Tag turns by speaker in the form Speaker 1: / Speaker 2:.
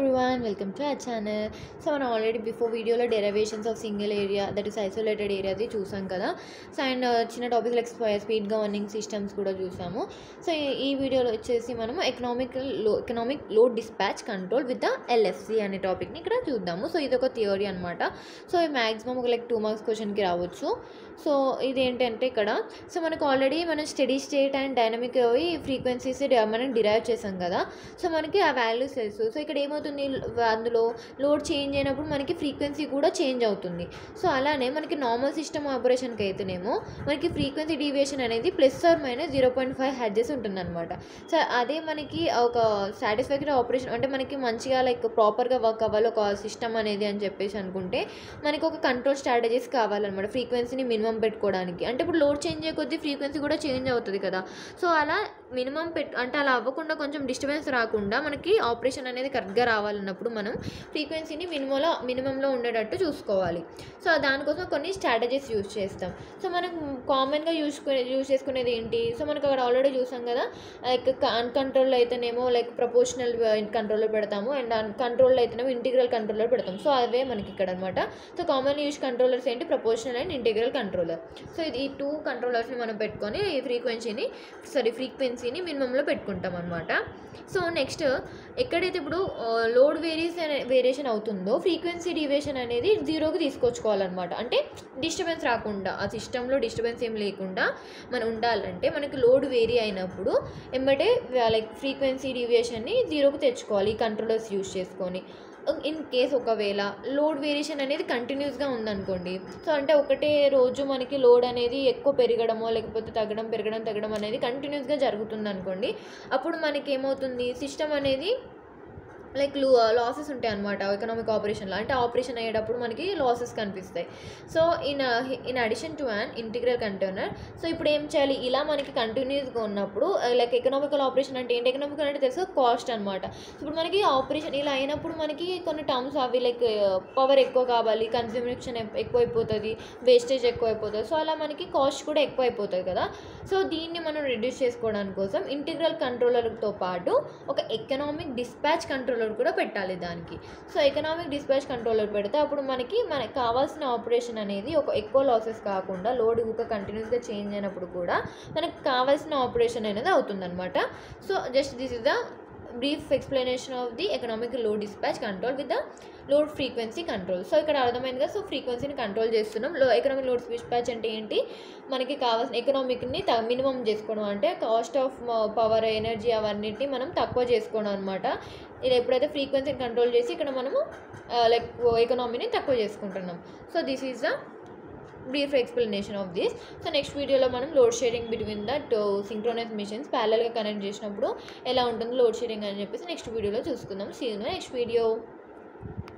Speaker 1: everyone welcome to our channel so మనం already before వీడియోలో derivations of single area that is isolated ఏరియాది చూసాం కదా సో అండ్ చిన్న topic like speed governing systems కూడా చూసాము సో ఈ- ఈ వీడియోలో వచ్చేసి మనం ఎకనామిక్ లో economic load dispatch control with the LFC అనే టాపిక్ని ఇక్కడ చూద్దాము సో ఇది ఒక థియరీ అనమాట సో ఈ మ్యాక్సిమం ఒక లైక్ టూ మార్క్స్ క్వశ్చన్కి రావచ్చు సో ఇది ఏంటంటే ఇక్కడ సో మనకు ఆల్రెడీ మనం స్టడీ స్టేట్ అండ్ డైనమిక్ అవి ఫ్రీక్వెన్సీస్ మనం డిరైవ్ చేసాం కదా సో మనకి ఆ వాల్యూస్ తెలుసు సో ఇక్కడ ఏమవుతుంది అందులో లోడ్ చేంజ్ అయినప్పుడు మనకి ఫ్రీక్వెన్సీ కూడా చేంజ్ అవుతుంది సో అలానే మనకి నార్మల్ సిస్టమ్ ఆపరేషన్కి అయితేనేమో మనకి ఫ్రీక్వెన్సీ డీవియేషన్ అనేది plus or minus zero point five hertz ఉంటుందన్నమాట సో అదే మనకి ఒక సాటిస్ఫాక్టరీ ఆపరేషన్ అంటే మనకి మంచిగా లైక్ ప్రాపర్గా వర్క్ అవ్వాలి ఒక సిస్టమ్ అనేది అని చెప్పేసి అనుకుంటే మనకి ఒక కంట్రోల్ స్ట్రాటజీస్ కావాలన్నమాట ఫ్రీక్వెన్సీని మినిమం పెట్టుకోవడానికి అంటే ఇప్పుడు లోడ్ చేంజ్ అయ్యే కొద్దీ ఫ్రీక్వెన్సీ కూడా చేంజ్ అవుతుంది కదా సో అలా మినిమం పెట్టు అంటే అలా అవ్వకుండా కొంచెం డిస్టర్బెన్స్ రాకుండా మనకి ఆపరేషన్ అనేది కరెక్ట్గా రావాలన్నప్పుడు మనం ఫ్రీక్వెన్సీని మినిమంలో మినిమంలో ఉండేటట్టు చూసుకోవాలి సో దానికోసం కొన్ని స్ట్రాటజీస్ యూజ్ చేస్తాం సో మనం కామన్గా యూజ్ యూజ్ చేసుకునేది ఏంటి సో మనకు అక్కడ ఆల్రెడీ చూసాం కదా లైక్ అన్కంట్రోల్ అయితేనేమో లైక్ ప్రపోర్షనల్ కంట్రోల్లో పెడతాము అండ్ అన్కంట్రోల్ అయితేనేమో ఇంటిగ్రల్ కంట్రోల్లో పెడతాం సో అవే మనకి ఇక్కడ అనమాట సో కామన్ యూజ్ కంట్రోలర్స్ ఏంటి proportional and integral controller so ఇది ఈ టూ కంట్రోలర్స్ని మనం పెట్టుకొని ఈ ఫ్రీక్వెన్సీని సారీ ఫ్రీక్వెన్సీని మినిమంలో పెట్టుకుంటాం అనమాట సో నెక్స్ట్ ఎక్కడైతే ఇప్పుడు లోడ్ వేరియేషన్ వేరియేషన్ అవుతుందో ఫ్రీక్వెన్సీ డివియేషన్ అనేది జీరోకి తీసుకొచ్చుకోవాలన్నమాట అంటే డిస్టర్బెన్స్ రాకుండా ఆ సిస్టంలో డిస్టర్బెన్స్ ఏం లేకుండా మనం ఉండాలంటే మనకి లోడ్ వేరీ అయినప్పుడు ఎంబటే లైక్ ఫ్రీక్వెన్సీ డివియేషన్ని జీరోకి తెచ్చుకోవాలి ఈ కంట్రోలర్స్ యూజ్ చేసుకొని ఇన్ కేస్ ఒకవేళ లోడ్ వేరియేషన్ అనేది కంటిన్యూస్గా ఉందనుకోండి సో అంటే ఒకటే రోజు మనకి లోడ్ అనేది ఎక్కువ పెరగడమో లేకపోతే తగ్గడం పెరగడం తగ్గడం అనేది కంటిన్యూస్గా జరుగుతుంది అనుకోండి అప్పుడు మనకి ఏమవుతుంది సిస్టమ్ అనేది లైక్ లూ లాసెస్ ఉంటాయి అనమాట ఎకనామిక్ ఆపరేషన్లో అంటే ఆపరేషన్ అయ్యేటప్పుడు మనకి లాసెస్ కనిపిస్తాయి so in in addition to an integral container so ఇప్పుడు ఏం చేయాలి ఇలా మనకి కంటిన్యూస్గా ఉన్నప్పుడు లైక్ ఎకనామికల్ ఆపరేషన్ అంటే ఏంటి ఎకనామికల్ అంటే తెలుసు కాస్ట్ అనమాట ఇప్పుడు మనకి ఆపరేషన్ ఇలా అయినప్పుడు మనకి కొన్ని టర్మ్స్ అవి లైక్ పవర్ ఎక్కువ కావాలి కన్జ్యూమేషన్ ఎక్కువ అయిపోతుంది వేస్టేజ్ ఎక్కువ అయిపోతుంది సో అలా మనకి కాస్ట్ కూడా ఎక్కువ అయిపోతుంది కదా సో దీన్ని మనం రిడ్యూస్ చేసుకోవడానికి కోసం ఇంటిగ్రల్ కంట్రోలర్తో పాటు ఒక ఎకనామిక్ డిస్పాచ్ కంట్రోలర్ కూడా పెట్టాలి దానికి సో ఎకనామిక్ డిస్పాచ్ కంట్రోలర్ పెడితే అప్పుడు మనకి మనకి కావాల్సిన ఆపరేషన్ అనేది ఒక ఎక్కువ లాసెస్ కాకుండా లోడ్ ఊక కంటిన్యూస్గా చేంజ్ అయినప్పుడు కూడా మనకి కావాల్సిన ఆపరేషన్ అనేది అవుతుందన్నమాట so just this is the brief explanation of the economic load dispatch control with the load frequency control so ఇక్కడ అర్థమైందిగా సో ఫ్రీక్వెన్సీని కంట్రోల్ చేస్తున్నాం లో ఎకనామిక్ లోడ్ డిస్పాచ్ అంటే ఏంటి మనకి కావాల్సిన ఎకనామిక్ని త మినిమం చేసుకోవడం అంటే కాస్ట్ ఆఫ్ పవర్ ఎనర్జీ అవన్నిటిని మనం తక్కువ చేసుకోవడం అనమాట ఇది ఎప్పుడైతే ఫ్రీక్వెన్సీని కంట్రోల్ చేసి ఇక్కడ మనము లైక్ ఎకనామీని తక్కువ చేసుకుంటున్నాం so this is the brief explanation of this so next వీడియోలో మనం load sharing between the two synchronize machines ప్యారల్గా కనెక్ట్ చేసినప్పుడు ఎలా ఉంటుంది లోడ్ షేరింగ్ అని చెప్పేసి నెక్స్ట్ వీడియోలో చూసుకుందాం సీ నెక్స్ట్ వీడియో